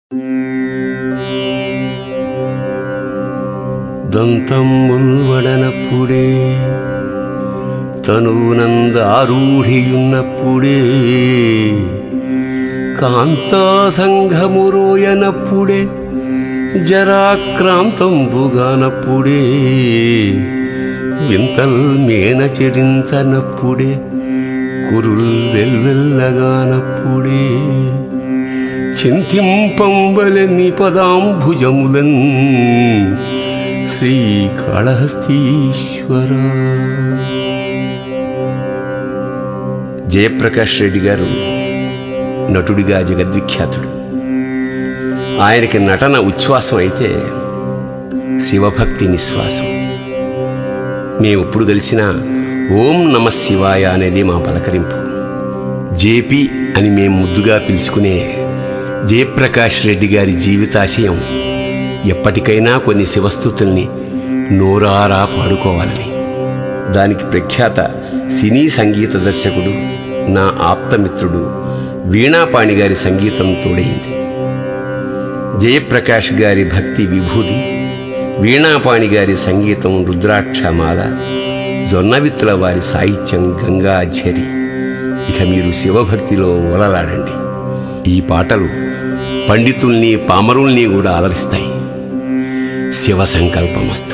దంతం ముల్వడనప్పుడే తనూనందారూఢియున్నప్పుడే కాంతాసంఘమురోయనప్పుడే జరాక్రాంతంబుగానప్పుడే వింతల్ మేనచరించనప్పుడే కురుల్ వెల్వెల్లగానప్పుడే చింతింపంబలని పదాంభుజములన్ శ్రీకాళహస్తీశ్వర జయప్రకాష్ రెడ్డి గారు నటుడిగా జగద్విఖ్యాతుడు ఆయనకి నటన ఉచ్ఛ్వాసం అయితే శివభక్తి నిశ్వాసం మేము ఎప్పుడు కలిసినా ఓం నమ శివాయ అనేది మా పలకరింపు జేపీ అని మేము ముద్దుగా పిలుచుకునే జయప్రకాష్ రెడ్డి గారి జీవితాశయం ఎప్పటికైనా కొన్ని శివస్థుతుల్ని నోరారా పాడుకోవాలని దానికి ప్రఖ్యాత సినీ సంగీత దర్శకుడు నా ఆప్తమిత్రుడు వీణాపాణి గారి సంగీతం తోడైంది జయప్రకాష్ గారి భక్తి విభూది వీణాపాణి గారి సంగీతం రుద్రాక్షమాల జొన్నవిత్తుల వారి సాహిత్యం గంగాఝరి ఇక మీరు శివభక్తిలో ఓలలాడండి ఈ పాటలు పండితుల్ని పామరుల్ని కూడా అలరిస్తాయి శివ సంకల్పమస్తు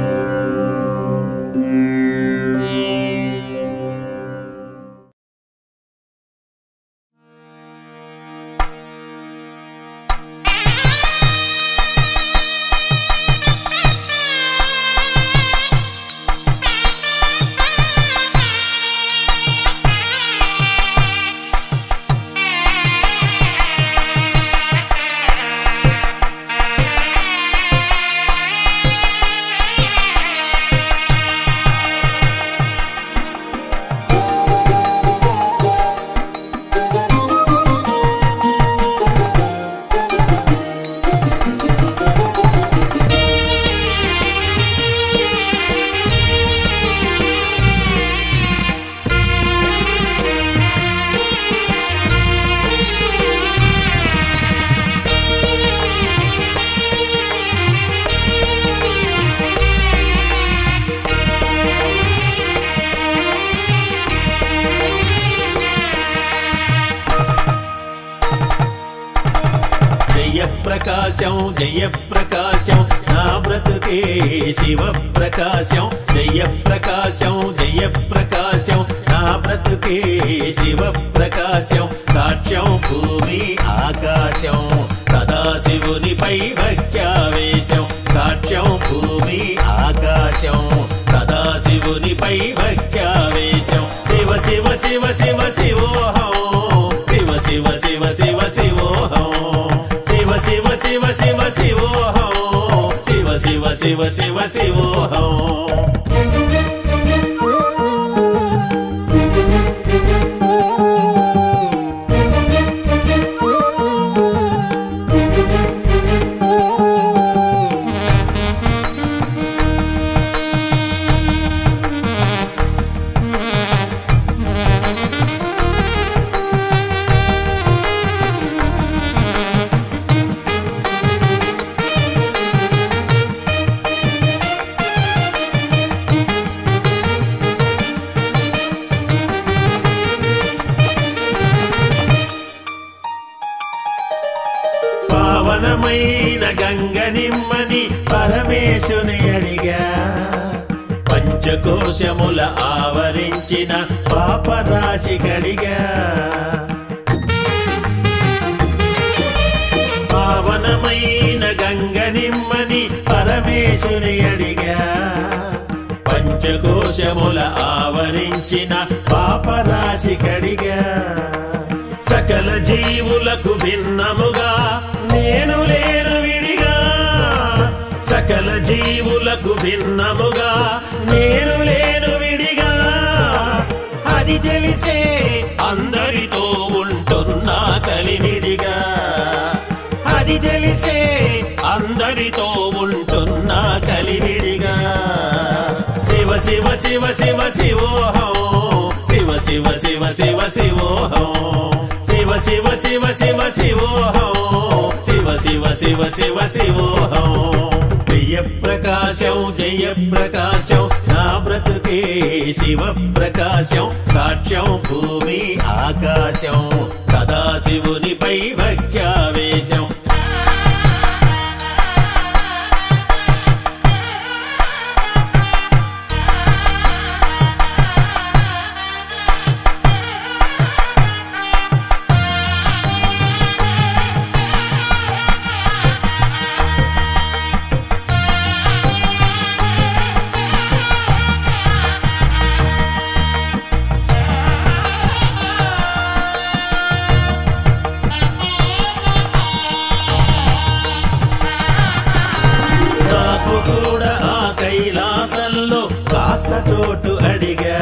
జయప్రకాశం జయప్రకాశం నా బ్రతుకే శివ ప్రకాశం జయప్రకాశం జయప్రకాశం నా బ్రతుకే శివ ప్రకాశం సాక్ష్యం భూమి ఆకాశం సదాశివునిపై భక్త్యావేశం సాక్ష్యం భూమి ఆకాశం సదాశివునిపై భక్త్యావేశం శివ శివ శివ శివ శివోహం శివ శివ శివ శివ శివోహం శివ శివ శివ శివ శివోహం శివ శివ శివ శివ శివోహం పావనమైన గంగ నిమ్మని పరమేశుని అడిగా పంచకోశముల ఆవరించిన పాపరాశి కడిగా పావనమైన గంగ నిమ్మని పరమేశుని అడిగా పంచకోశముల ఆవరించిన పాపరాశి కడిగా సకల జీవులకు భిన్నముగా నేను లేను విడిగా సకల జీవులకు భిన్నముగా నేను లేను విడిగా అది తెలిసే అందరితో ఉంటున్నా కలివిడిగా అది తెలిసే అందరితో ఉంటున్నా కలివిడిగా శివ శివ శివ శివ శివోహం శివ శివ శివ శివ శివోహం శివ శివ శివ శివ శివోహం శివ శివ శివ శివ శివ శివోహం జయ ప్రకాశం జయ ప్రకాశం నా బ్రతుకే శివ ప్రకాశం సాక్ష్యం భూమి ఆకాశం సదా శివునిపై భక్త్యావేశం నాకు కూడా ఆ కైలాసంలో కాస్త చోటు అడిగా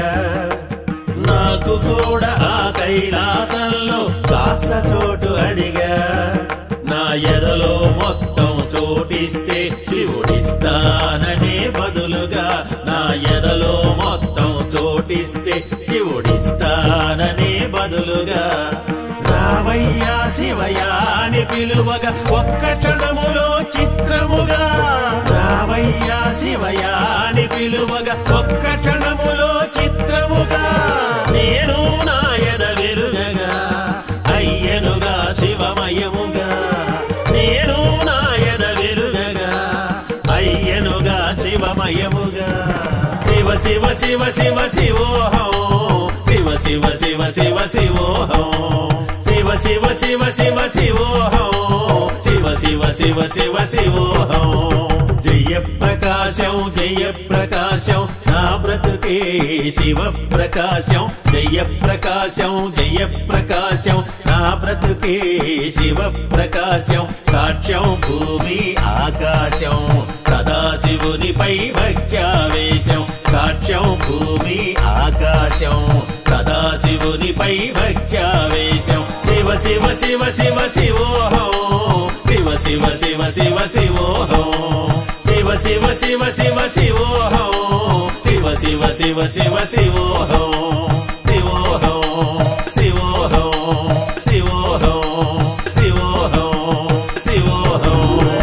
నాకు కూడా ఆ కైలాసంలో కాస్త చోటు అడిగా నా ఎదలో మొత్తం చోటిస్తే శివుడిస్తాననే బదులుగా నా ఎదలో మొత్తం చోటిస్తే శివుడిస్తాననే బదులుగా రావయ్యా శివయ్యా అని పిలువగా ఒక్క క్షణములో చిత్రముగా రావయ్యా శివయ్యా అని పిలువగా ఒక్క క్షణములో చిత్రముగా నేను నా ఎద వెరుగగా అయ్యనుగా శివమయముగా నేను నా ఎద వెరుగగా అయ్యనుగా శివమయముగా శివ శివ శివ శివ శివోహం శివ శివ శివ శివ శివోహం శివ శివ శివ శివ శివోహం శివ శివ శివ శివ శివోహం జయ ప్రకాశం జయ ప్రకాశం నా బ్రతుకే శివ ప్రకాశం జయ ప్రకాశం జయ ప్రకాశం నా బ్రతుకే శివ ప్రకాశం సాక్ష్యం భూమి ఆకాశం సదాశివునిపై భక్త్యావేశం సాక్ష్యం భూమి ఆకాశం సదాశివునిపై భక్త్యావేశం శివ శివ శివ శివ శివోహం శివ శివ శివ శివ శివోహం శివ శివ శివ శివ శివోహం శివ శివ శివ శివ శివోహం శివోహం శివోహం శివోహం శివోహం శివోహం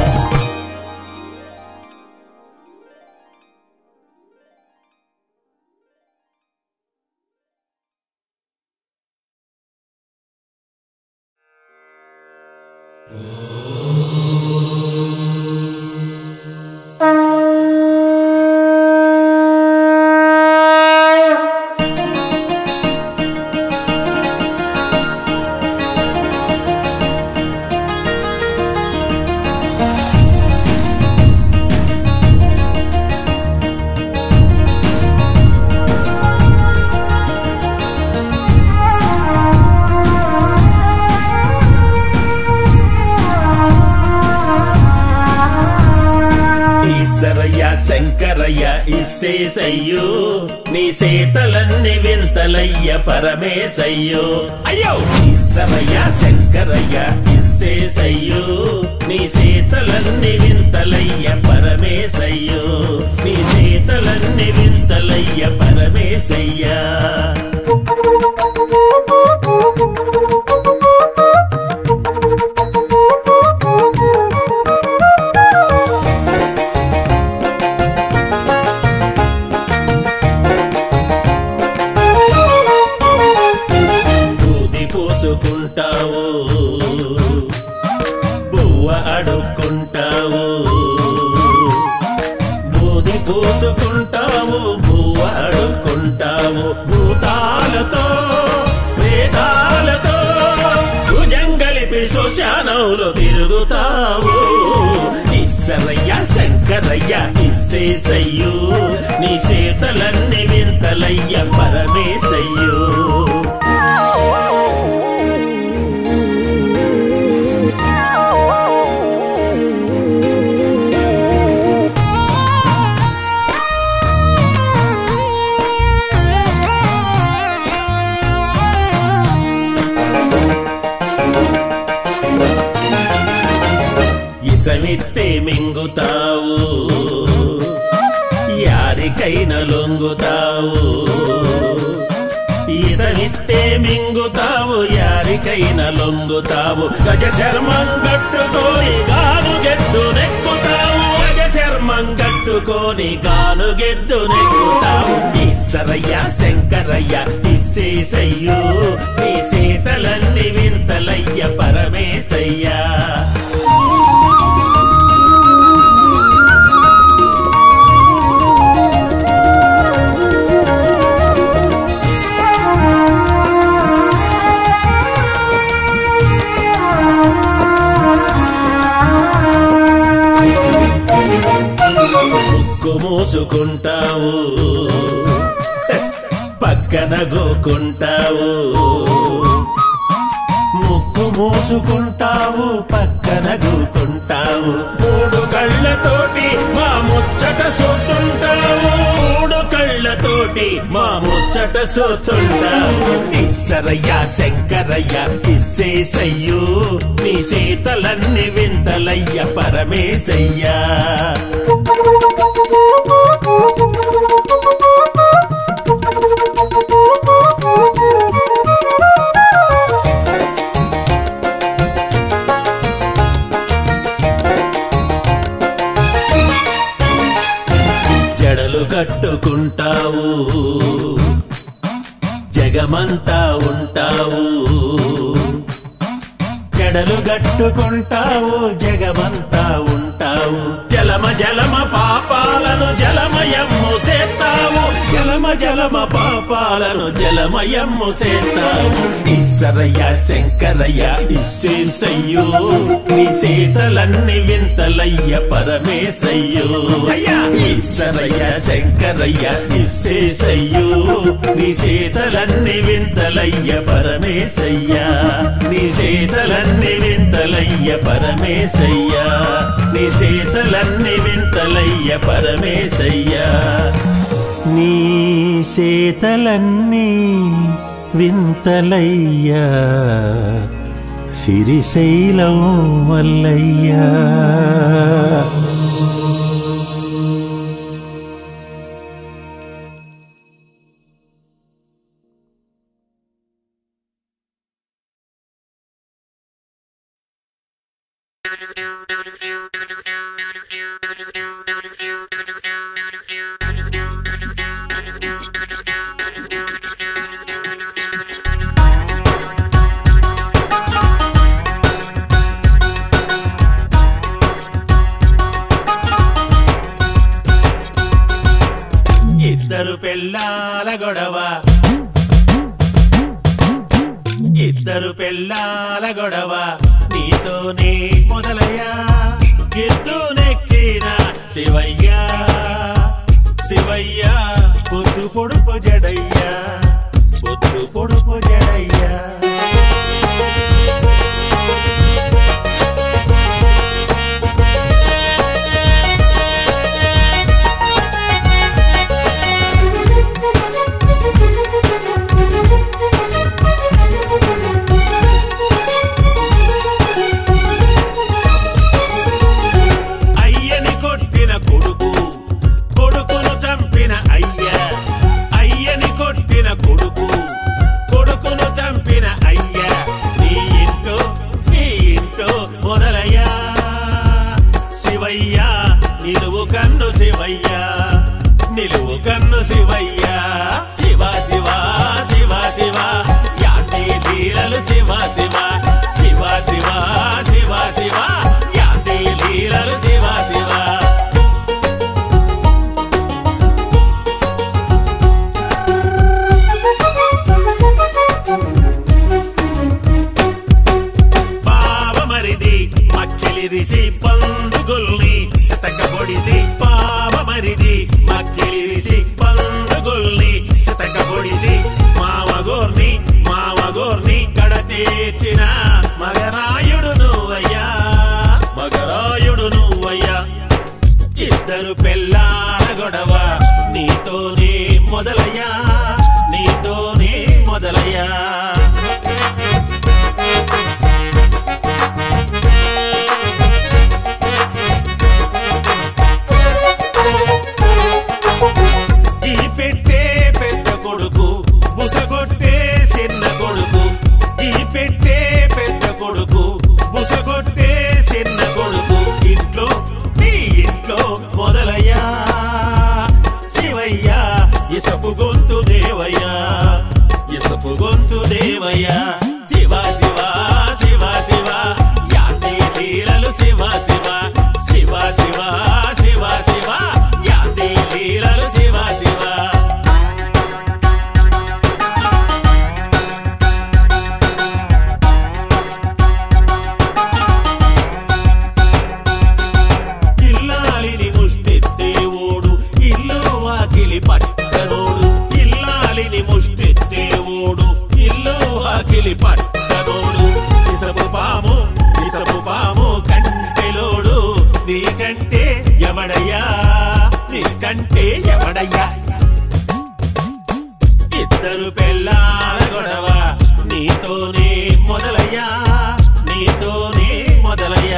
ఈశ్వరయ్య శంకరయ్య ఇస్సేసయ్యో నీ సేతలన్ని వింతలయ్య పరమేశయ్యో అయ్యో ఈశ్వరయ్య శంకరయ్య ఇస్సేసయ్యో నీ సేతలన్ని వింతలయ్య పరమేశయ్యో నీ సేతలన్ని వింతలయ్య పరమేశయ్యా దూది పోసుకుంటావు బువ్వ అడుక్కుంటావు బూది పూసుకుంటావు బువ్వ అడుక్కుంటావు భూతాలతో వేదాలతో భుజంగలిపి శ్మశానంలో తిరుగుతావు ఇස්සరయ్య శంకరయ్య ఇస్సేసయ్యు నీ చేతలన్నీ వింతలయ్య పరమేశయ్యు ఇసమిత్తే మింగుతావు యారికైన లొంగుతావు ఈస సీసనిస్తే మింగుతావు యారికైన లొంగుతావు గజ చర్మం కట్టుకొని గాను గెద్దు నెక్కుతావు గజ చర్మం కట్టుకొని గాను గెద్దు నెక్కుతావు ఈశ్వరయ్య శంకరయ్య ఇస్సేసయ్యో నీ సీతలన్నీ వింతలయ్య పరమేశయ్యా ముక్కు మూసుకుంటావు పక్కన గోకుంటావు ముక్కు మూసుకుంటావు పక్కన గూకుంటావు మూడు కళ్ళతోటి మా ముచ్చట సూతుంటావు మూడు కళ్ళతోటి మా ముచ్చట సూతుంటావు ఇස්සరయ్య శంకరయ్య ఇస్సేసయ్యో నీ సీతలన్నీ వింతలయ్య పరమేశయ్యా జడలు కట్టుకుంటావు జగమంతా ఉంటావు జడలు గట్టుకుంటావు జగమంతా ఉంటావు జలమ జలమ పాపాలను జలమయమ్ము సేస్తావు జలమ జలమ పాపాలను జలమయమ్ము సేస్తావు ఈశ్వరయ్య శంకరయ్య ఇశ్వేశయ్యో నీ సీతలన్నీ వింతలయ్య పరమేశయ్యో అయ్యా ఈశ్వరయ్య శంకరయ్య ఇశ్వేశయ్యో నీ సీతలన్నీ వింతలయ్య పరమేశయ్యా నీ సీతలన్నీ వింతలయ్య పరమేశయ్యా నీ సీతలన్నీ వింతలయ్య పరమేశయ్యా నీ సీతలన్నీ వింతలయ్యా సిరిశైలం వల్లయ్యా ఇద్దరు పెళ్ళాల గొడవ ఇద్దరు పెళ్ళాల గొడవ నీతోనే మొదలయ్యా ఎద్దు నెక్కిన శివయ్య శివయ్య పొద్దు పొడుపు జడయ్యా పొద్దు పొడుపు జడయ్యా అయ్యని కొట్టిన కొడుకు కొడుకును చంపిన అయ్య అయ్యని కొట్టిన కొడుకు కొడుకును చంపిన అయ్య నీ ఇంటో నీ ఇంటో మొదలయ్యా శివయ్య నిలువు కన్ను శివయ్య నిలువు కన్ను శివయ్య శివ శివ శివ శివ యాంటి లీలలు శివ శివ శివ శివ శివ శివ యాంటి లీలలు శివ శివ పావమరిది మక్కిలిరిసి పండుగొల్ని శతక పొడిసి పావమరిది మక్కిలిరిసి పండుగొల్ని శతక పొడిసి మావగోర్ని మావగోర్ని కడతీర్చిన మగరాయుడు నువ్వయ్యా మగరాయుడు నువ్వయ్యా ఇద్దరు పెళ్ళాల గొడవ నీతోనే మొదలయ్యా నీతోనే మొదలయ్యా ఈ పెట్టే పెద్ద కొడుకు బుసగొట్టే కొడుకు బుసగొట్టే చిన్న కొడుకు ఇంట్లో నీ ఇంట్లో మొదలయ్యా శివయ్యా ఇసపు గొంతు దేవయ్యా ఇసపు గొంతు దేవయ్యా శివ శివ శివ శివ యాతి లీలలు శివ శివ శివ శివ శివ శివ యాతి లీలలు శివ శివ ఇల్లాలిని ముష్టెత్తే ఓడు ఇల్లు వాకిలి పట్టనోడు ఇల్లాలిని ముష్టెత్తే ఓడు ఇల్లు వాకిలి పట్టనోడు ఇసపు పాము ఇసపు పాము కంటెలోడు నీకంటే ఎవడయ్యా నీకంటే ఎవడయ్యా ఇద్దరు పెళ్ళాల గొడవ నీతోనే మొదలయ్యా నీతోనే మొదలయ్యా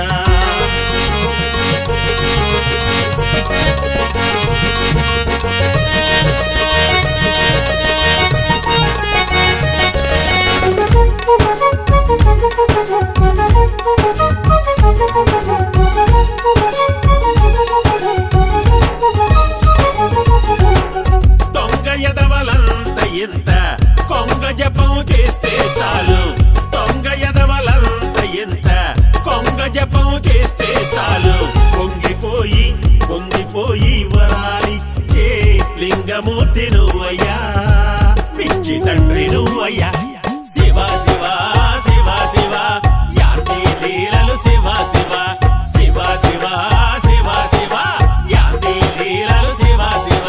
దొంగ ఎదవలంత ఎంత కొంగ జపం చేస్తే చాలు దొంగ ఎదవలంత ఎంత కొంగ జపం చేస్తే చాలు పొంగిపోయి పొంగిపోయి వరాలిచ్చే లింగమూర్తి నువ్వయ్యా పిచ్చి తండ్రి నువ్వయ్యా శివ శివ శివ శివ యాతి లీలలు శివ శివ శివ శివ శివ శివ యాతి లీలలు శివ శివ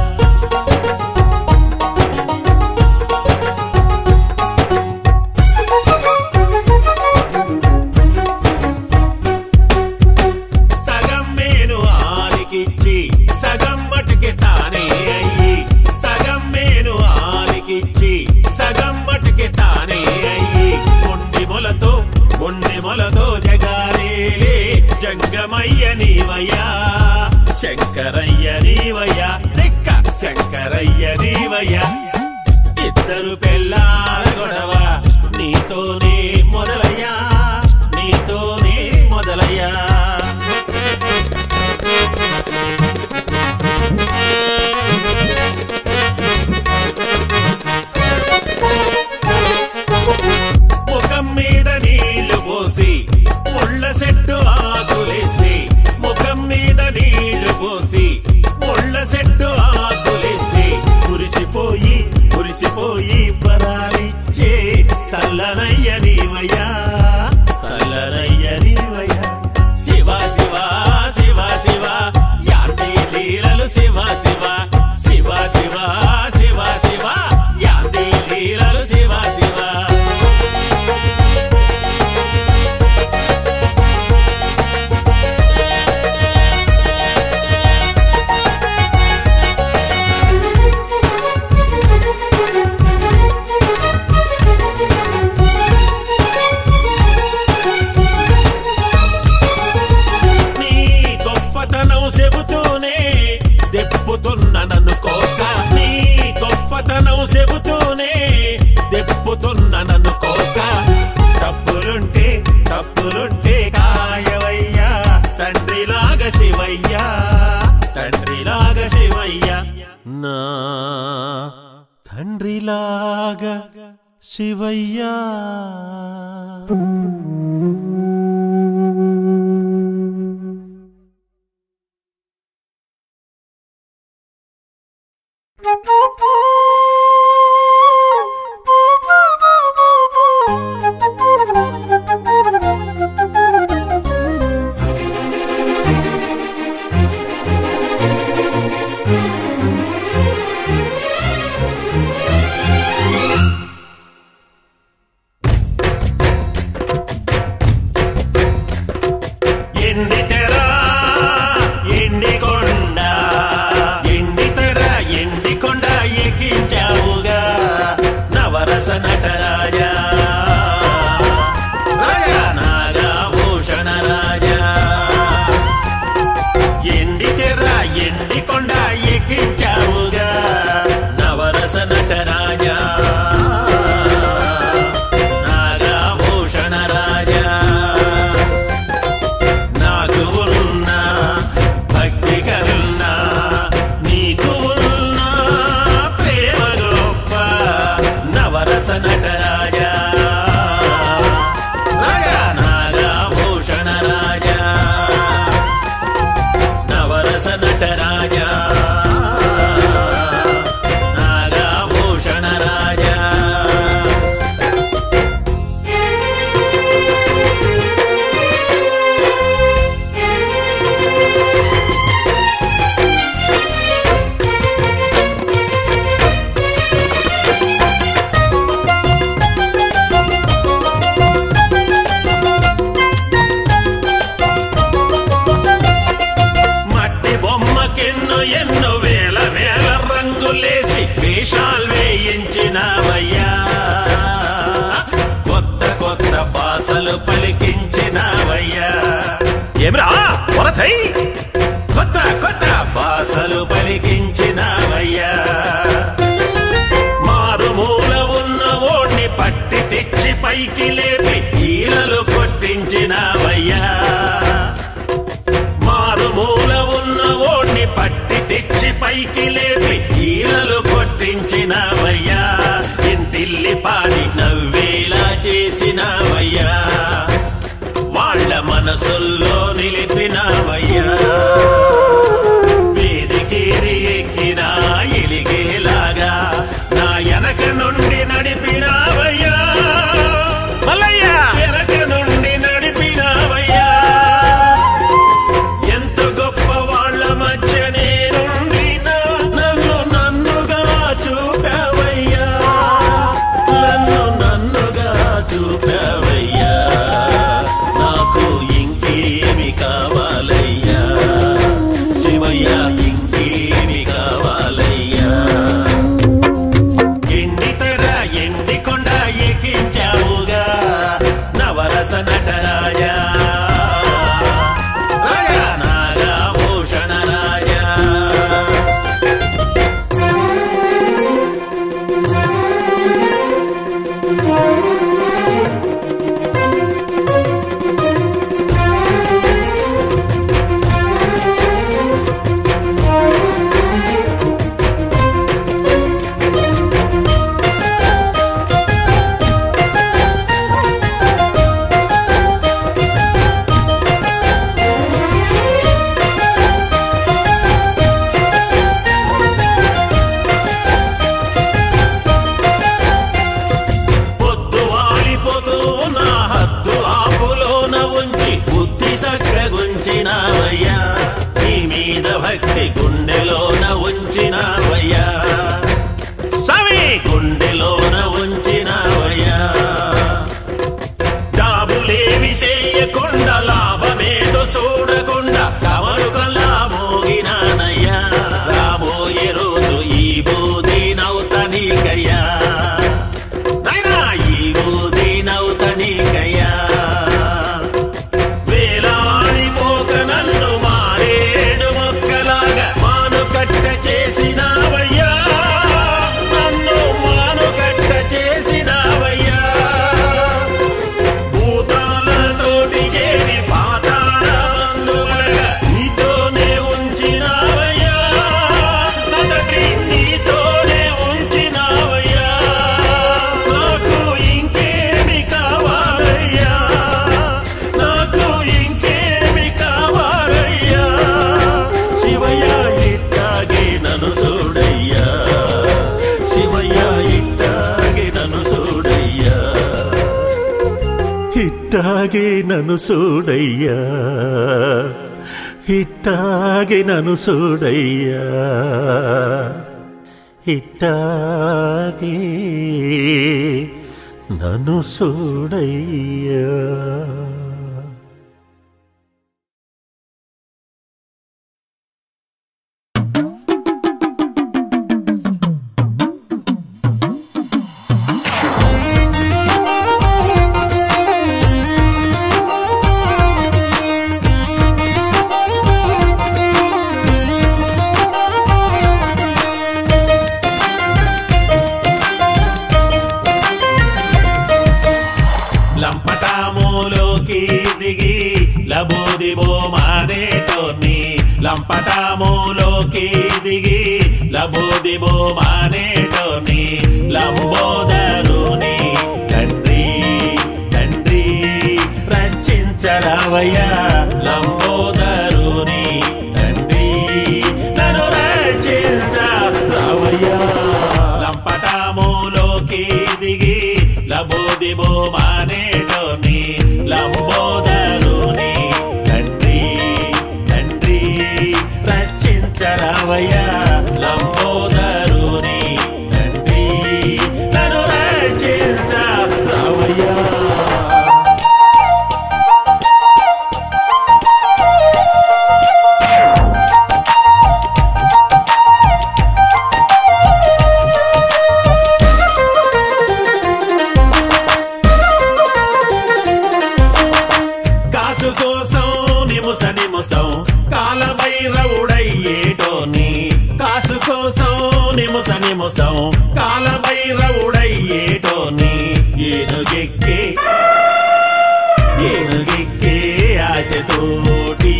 సగం మేను ఆలికిచ్చి సగం మటుకి తానే అయ్యి సగం మేను ఆలికిచ్చి సగం మటుకి తానే అయ్యి మొండి మొలతో మొండి మొలతో జగాలేలే జంగమయ్య నీవయ్యా శంకరయ్య నీవయ్యా లెక్క శంకరయ్య నీవయ్యా ఇద్దరు పెళ్ళాల గొడవ నీతోనే మొదలయ్యా నీతోనే మొదలయ్యా ముఖం మీద నీళ్లు పోసి ముళ్ళ చెట్టు ఆకులేస్తే ముఖం మీద నీళ్లు పోసి ముళ్ళ చెట్టు ఆకులేస్తే కురిసిపోయి కురిసిపోయి పరాలిచ్చే సల్లనయ్య నీవయ్యా సల్లనయ్య నీవయ్యా శివ శివ శివ శివ యాతి లీలలు శివ శివ శివ శివ శివ శివ యాతి లీలలు శివ శివ నీ గొప్పతనం చెబుతూనే దెప్పుతున్న నన్ను కోక నీ గొప్పతనం చెబుతూనే దెప్పుతున్న నన్ను కోక తప్పులుంటే తప్పులుంటే కాయవయ్యా తండ్రిలాగా శివయ్యా తండ్రిలాగా శివయ్యా నా తండ్రిలాగా శివయ్యా భాషలు పలికించినవయ్యా ఏమిరా వరచై కొత్త కొత్త భాషలు పలికించినవయ్యా మారుమూల ఉన్న ఓణ్ణి పట్టి తెచ్చి పైకి లేపి ఈలలు కొట్టించినవయ్యా మారుమూల ఉన్న ఓణ్ణి పట్టి తెచ్చి పైకి లేపి ఈలలు కొట్టించినవయ్యా ఇంటిల్లి పాడి నవ్వేలా చేసినవయ్యా వాళ్ళ మనసుల్లో నిలిపినవయ్యా వేదికేరి ఎక్కిన ఎలిగేలాగా నా వెనక నుండి నడిపినావయ్యా మల్లయ్య వెనక నుండి నడిపినావయ్యా ఎంత గొప్ప వాళ్ళ మధ్య నేనుండినా నన్ను నన్నుగా చూపావయ్యా నన్ను నన్నుగా చూపావయ్యా నాకు ఇంకేమి కావాలయ్యా శివయ్య ఇంకేమి కావాలయ్యా ఎండి తెర ఎండి కొండ ఎక్కించావుగా నవరస నటరాజా రాజా నాగభూషణ రాజా పొద్దు వాలిపోతూ నా హద్దు ఆపులోన ఉంచి బుద్ధి సక్కగుంచినావయ్యా నీ మీద భక్తి గుండెలోన ఉంచినావయ్యా సవి గుండెలోన ఉంచినావయ్యా డాబులేవి చేయకుండా లాభమేదో చూడకుండా కమరుకల్లా మోగినానయ్యా రాబోయే రోజు ఈ బూది నౌతనీకయ్యా నైనా ఈ బూది నౌతనీకయ్యా వేలాడిపోక నన్ను మారేడు మొక్కలాగా మానుకట్ట చేసినావయ్యా నన్ను మానుకట్ట చేసినావయ్యా భూతాలతోటి చేరి పాతాళమందువలగా నీతోనే ఉంచినావయ్యా నా తండ్రి నీతోనే ఉంచినావయ్యా నాకు ఇంకేమి కావాలయ్యా నాకు ఇంకేమి కావాలయ్యా శివయ్య ఇట్టాగే నన్ను చూడయ్యా శివయ్య ఇట్టాగే నన్ను చూడయ్యా ఇట్టాగే నన్ను చూడయ్యా ఇట్టాగే నన్ను చూడయ్యా ఇట్టాగే నన్ను చూడయ్యా లంపటాములోకి దిగి లబోదిబో మానేటోని లంపటాములోకి దిగి లబోదిబో మానేటోని లంబోదరుని తండ్రి తండ్రి రచించరావయ్యా లంబోదరుని తండ్రి నన్ను రచించరావయ్యా లంపటాములోకి దిగి లబోదిబో మానేటోని లంబోదరుని తండ్రి తండ్రి రచించరావయ్యా లంబోదరుని తండ్రి నన్ను రచించరావయ్యా ఏనుగెక్కే ఆశతోటి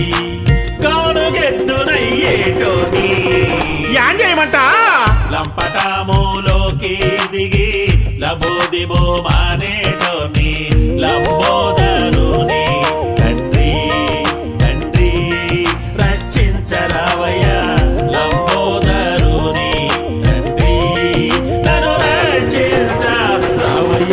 కానుగెత్తునయ్యేటోని యాన్ చేయమంట లంపటాములోకి దిగి లబోదిబో మానేటోని లంబోదరుని తండ్రి తండ్రి రక్షించరావయ్య లంబోదరుని తండ్రి నన్ను రక్షించరావయ్య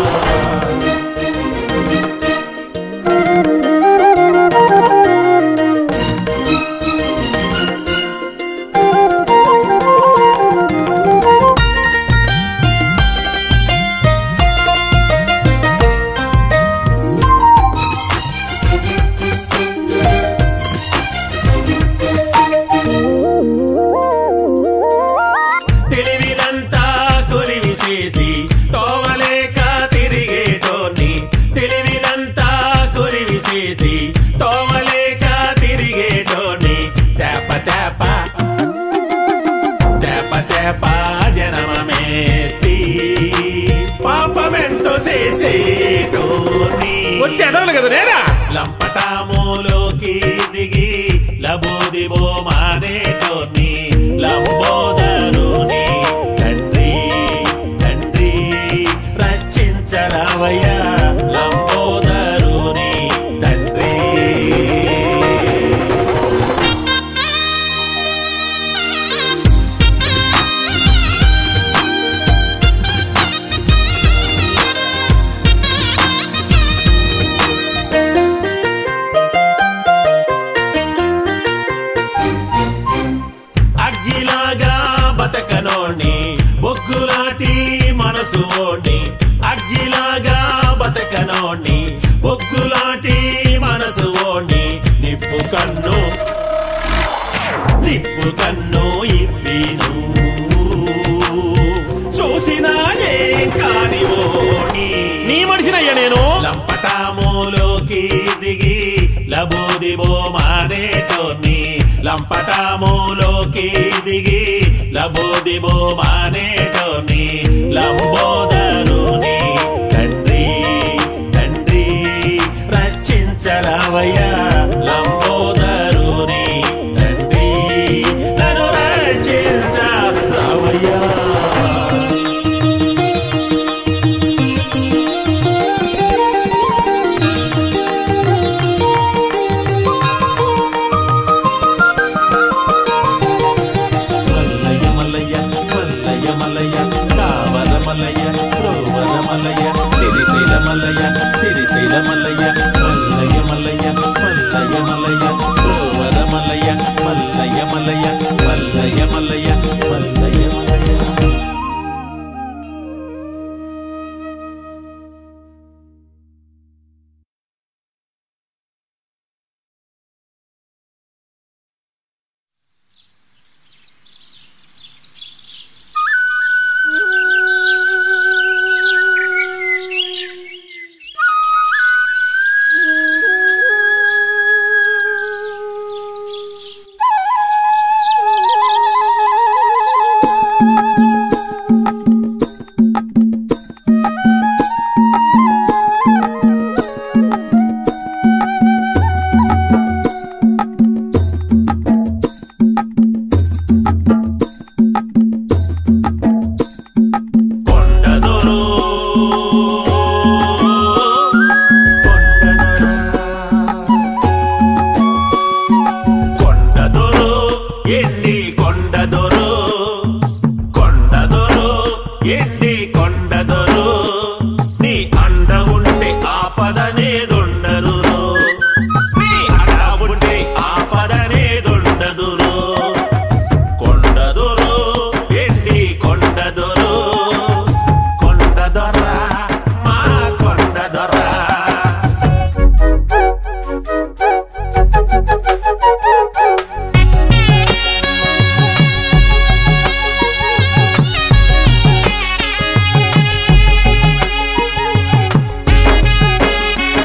తెలివినంతా కొలివిసేసి తోవలేక తిరిగేటోని తెలివినంతా కొలివిసేసి తోవలేక తిరిగేటోని తేప తేప తేప తేప జనమమేతి పాపమెంతో చేసేటోని వచ్చి ఎదవలు కదా నేనా లంపటాములోకి దిగి లబోదిబో మానేటోని లంబోదరుని తండ్రి తండ్రి రక్షించరావయ్య లంబోదరుని తండ్రి అగ్గిలాగా బతకనోణ్ణి బొగ్గులాటి మనసు ఓణ్ణి అగ్గిలాగా బతకనోణ్ణి బొగ్గులాటి మనసు ఓణ్ణి నిప్పు కన్ను నిప్పు కన్ను ఇప్పిను చూసినా ఏం కానివోని నీ మనిషినయ్యా నేను లంపటాములోకి దిగి లబోదిబో మానేటోని లంపటాములోకి దిగి లబోదిబో మానేటోని లంబోదరుని తండ్రి తండ్రి రక్షించరావయ్య లంబోదరుని తండ్రి నన్ను రక్షించరావయ్య మల్లయ్య మల్లయ్య మల్లయ్య మల్లయ్య కావల మల్లయ్య రోవల మల్లయ్య సిరిశైల మల్లయ్య సిరిశైల మల్లయ్య మల్లయ్య మల్లయ్య మల్లయ్య మల్లయ్య రోవల మల్లయ్య మల్లయ్య మల్లయ్య మల్లయ్య మల్లయ్య మల్లయ్య మల్లయ్య కొండదొరు కొండదొరు ఎండి కొండదొరు కొండదొరు ఎండి కొండదొరు నీ అండ ఉంటే ఆపదనేదుండదు నీ అండ ఉంటే ఆపదనేదుండదురు కొండదొరు ఎండి కొండదొరు కొండదొర మా కొండదొర ఆ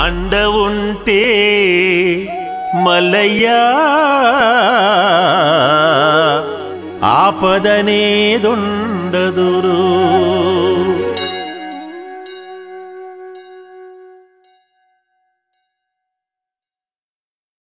అండ ఉంటే మల్లయ్యా ఆపదనేదుండదురు